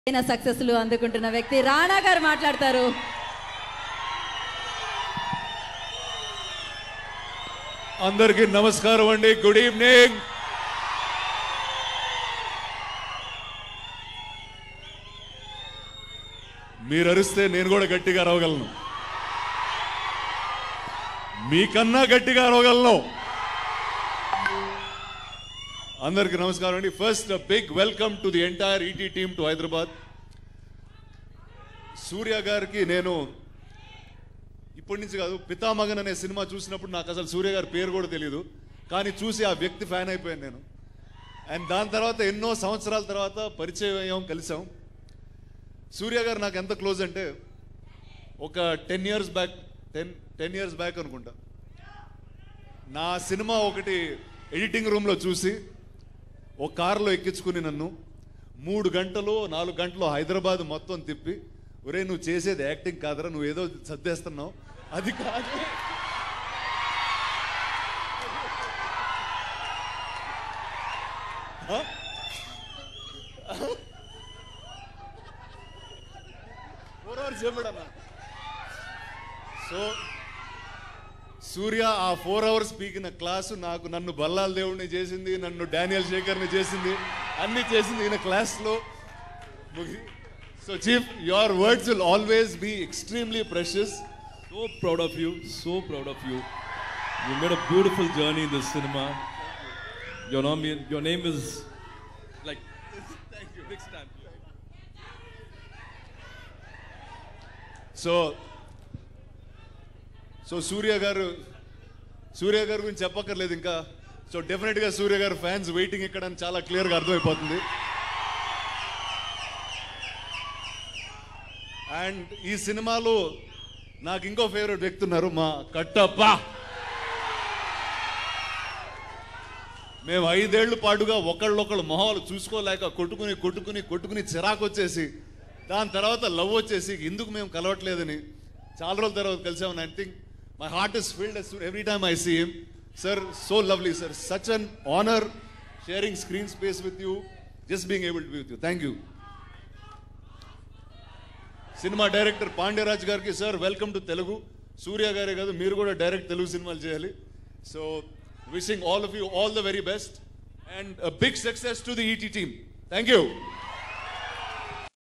అయిన సక్సెస్లు అందుకుంటున్న వ్యక్తి రాణా గారు మాట్లాడతారు అందరికీ నమస్కారం అండి గుడ్ ఈవినింగ్ మీరు అరిస్తే నేను కూడా గట్టిగా అరవగలను మీకన్నా గట్టిగా అరవగలను అందరికీ నమస్కారం అండి first big welcome to the entire ET team to Hyderabad Surya గారికి నేను ఇప్పటి నుంచి కాదు పితామగన్ అనే సినిమా చూసినప్పుడు నాకు అసలు సూర్య గారి పేరు కూడా తెలియదు కానీ చూసి ఆ వ్యక్తి ఫ్యాన్ అయిపోయాను నేను అండ్ దాని తర్వాత ఎన్నో సంవత్సరాల తర్వాత పరిచయం అయ్యాం కలిసాం సూర్య గారు నాకు ఎంత క్లోజ్ అంటే ఒక ten years back ten ten years back అనుకుంటా నా సినిమా ఒకటి ఎడిటింగ్ రూమ్లో చూసి ఒక కారులో ఎక్కించుకుని నన్ను మూడు గంటలు నాలుగు గంటలు హైదరాబాద్ మొత్తం తిప్పి ఒరే నువ్వు చేసేది యాక్టింగ్ కాదరా నువ్వు ఏదో సర్దేస్తున్నావు అది కాదు ఫోర్ అవర్స్ చెప్పడన్నా సో సూర్య ఆ ఫోర్ అవర్స్ పీకిన క్లాసు నాకు నన్ను బల్లాల దేవుడిని చేసింది నన్ను డానియల్ శేఖర్ని చేసింది అన్ని చేసింది ఈయన క్లాస్లో so chief your words will always be extremely precious So proud of you, so proud of you. You made a beautiful journey in this cinema. Your name, your name is like. Thank you, big stand. So so Surya గారు సూర్య గారి గురించి చెప్పక్కర్లేదు ఇంకా so డెఫినెట్గా సూర్య గారు fans waiting ఇక్కడ అని చాలా క్లియర్గా అర్థమైపోతుంది అండ్ ఈ సినిమాలో నాకు ఇంకో ఫేవరెట్ వ్యక్తి ఉన్నారు మా కట్టప్ప మేము ఐదేళ్ల పాటుగా ఒకళ్ళొకళ్ళు మొహాలు చూసుకోలేక కొట్టుకుని కొట్టుకుని కొట్టుకుని చిరాకు వచ్చేసి దాని తర్వాత లవ్ వచ్చేసి ఎందుకు మేము కలవట్లేదని చాలా రోజుల తర్వాత కలిసామని I think my heart is filled every time I see him sir so lovely sir such an honour sharing screen space with you just being able to with you thank you cinema director Pandiraj గారికి sir welcome to Telugu Surya గారే కాదు మీరు కూడా direct Telugu సినిమాలు చేయాలి so wishing all of you all the very best and big success to the ET team thank you